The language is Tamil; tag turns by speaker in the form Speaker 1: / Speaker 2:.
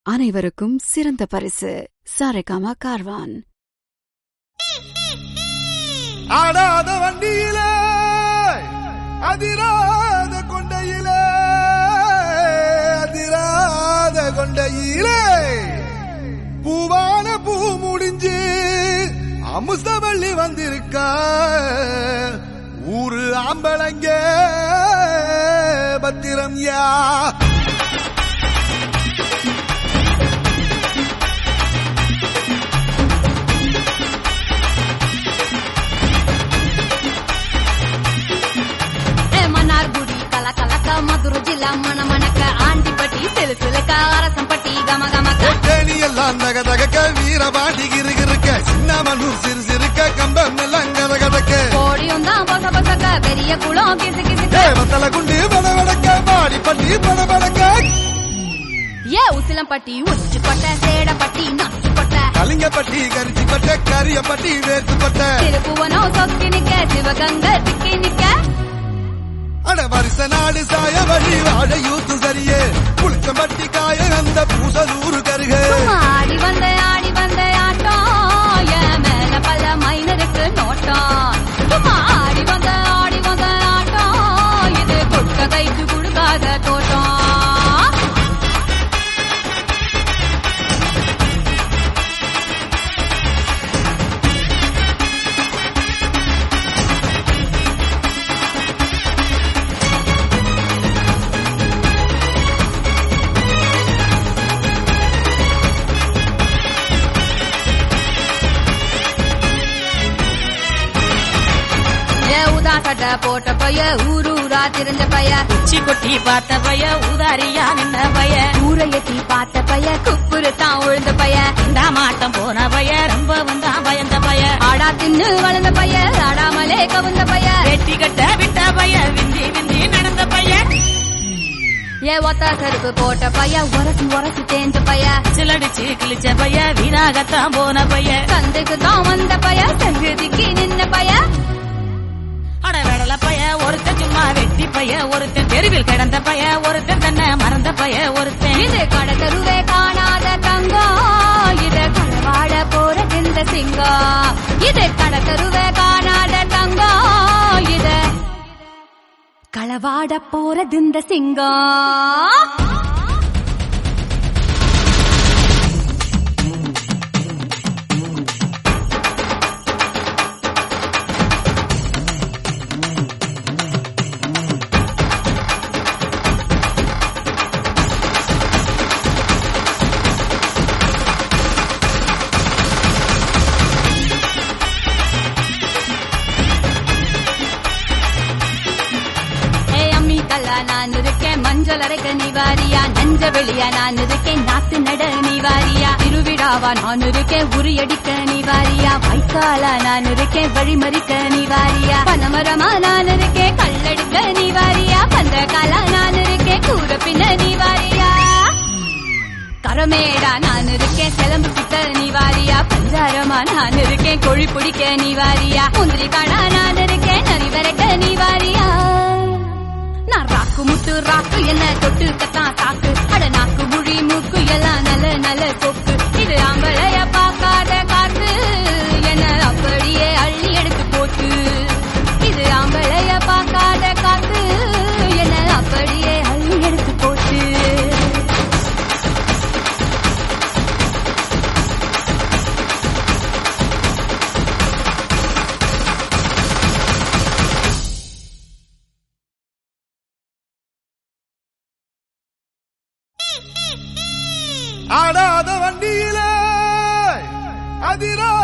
Speaker 1: அனைவருக்கும் சிறந்த பரிசு சாரேகாமா கார்வான்
Speaker 2: ஆடாத வண்டியிலே அதிராத கொண்டையிலே அதிராத கொண்டையிலே பூவான பூ முடிஞ்சு அமுசவள்ளி வந்திருக்கா ஊரு ஆம்பளங்க பத்திரம் யா
Speaker 3: ఏ మన్నార్గుడి కల కలక మధుర జిల్లా మన మనక ఆంటిపట్టి సిలుసిలక அரசம்பட்டி கம கமக
Speaker 2: தேனி எல்லாம் தக தகக்க வீரபாண்டி கிருகிருக்க சின்னமனூர் சிறு சிறுக்க கம்பம் எல்லாம் கத கதக்க
Speaker 3: கோடியும் தான் பொச பொசக்க பெரிய குளம் கிசு கிசுக்க
Speaker 2: தேவத்தல குண்டு பட வடக்க பாடி பட்டி பட வடக்க
Speaker 3: ஏ உசிலம்பட்டி உச்சி கொட்ட சேடப்பட்டி நச்சு கொட்ட
Speaker 2: கலிங்கப்பட்டி கரிச்சி பட்ட கரியப்பட்டி வேர்த்து பட்ட
Speaker 3: திருப்புவனம் சொக்கி நிக்க சிவகங்க திக்கி நிக்க
Speaker 2: அட வருஷ நாடு சாய வழி வாழ யூத்து சரியே புளிச்சம்பட்டி காய அந்த பூசலூரு கருக
Speaker 3: ஆடி வந்த ஆடி வந்த ஆட்டம் என் மேல பல மைனருக்கு நோட்டம் சும்மா ஆடி வந்த ஆடி வந்த ஆட்டம் இது கொட்ட கைக்கு கொடுக்காத தோட்டம் ஏ ஊதா சட்டை போட்ட பைய ஊரு ஊரா திரிஞ்ச பைய
Speaker 4: உச்சி கொட்டி பார்த்த பைய உதாரியா நின்ன பைய
Speaker 3: ஊரை எட்டி பார்த்த பைய குப்புரு தான் உழுந்த பைய
Speaker 4: இந்த மாட்டம் போன பைய ரொம்ப வந்தா பயந்த பைய
Speaker 3: ஆடா தின்னு வளர்ந்த பைய ஆடாமலே கவுந்த பைய
Speaker 4: வெட்டி கட்ட விட்ட பைய விந்தி விந்தி நடந்த பைய
Speaker 3: ஏ ஒத்த செருப்பு போட்ட பைய உரசி உரசி தேஞ்ச பைய
Speaker 4: சிலடிச்சு கிழிச்ச பைய வீணாகத்தான் போன பைய
Speaker 3: சந்தைக்கு தான் வந்த பைய சங்குதிக்கு நின்ன பைய
Speaker 4: அட வெடல பைய ஒருத்தன் சும்மா வெட்டி பைய ஒருத்தன் தெருவில் கிடந்த பைய ஒருத்தன் தன்னை மறந்த பைய ஒருத்தன்
Speaker 3: இது கடை தெருவே காணாத தங்கம் இது களவாட போற இந்த சிங்கம் இது கடை தெருவே காணாத தங்கம் இது களவாட போறது இந்த சிங்கம் ஏ அம்மி கல்லா நான் இருக்கேன் மஞ்சள் அரைக்க நீ வாரியா நஞ்ச வெளியா நான் இருக்கேன் நாத்து நட நீ வாரியா திருவிழாவா நான் இருக்கேன் உரியடிக்க நீ வாரியா வைக்காலா நான் இருக்கேன் வழிமறிக்க நீ வாரியா பனமரமா நான் இருக்கேன் கல்லடிக்க நீ வாரியா பந்தகாலா நான் இருக்கேன் கூற பின்ன நீ வாரியா கரமேடா நான் இருக்கேன் சிலம்பு கிட்ட நீ வாரியா பஞ்சாரமா நான் இருக்கேன் கொழி பிடிக்க நீ வாரியா முந்திரி காடா நான் இருக்கேன் நரி வரைக்க நீ வாரியா நான் ராக்கு முட்டு ராக்கு என்ன தொட்டு கத்தான் சாக்கு அட நாக்கு முழி மூக்கு எல்லாம் நல்ல நல்ல சொக்கு இது ஆம்பளைய பார்க்காத காத்து என்ன அப்படியே அள்ளி எடுத்து போட்டு இது ஆம்பளைய பார்க்காத காத்து என்ன அப்படியே அள்ளி எடுத்து போட்டு
Speaker 2: ஆடாத வண்டியிலே அதிராத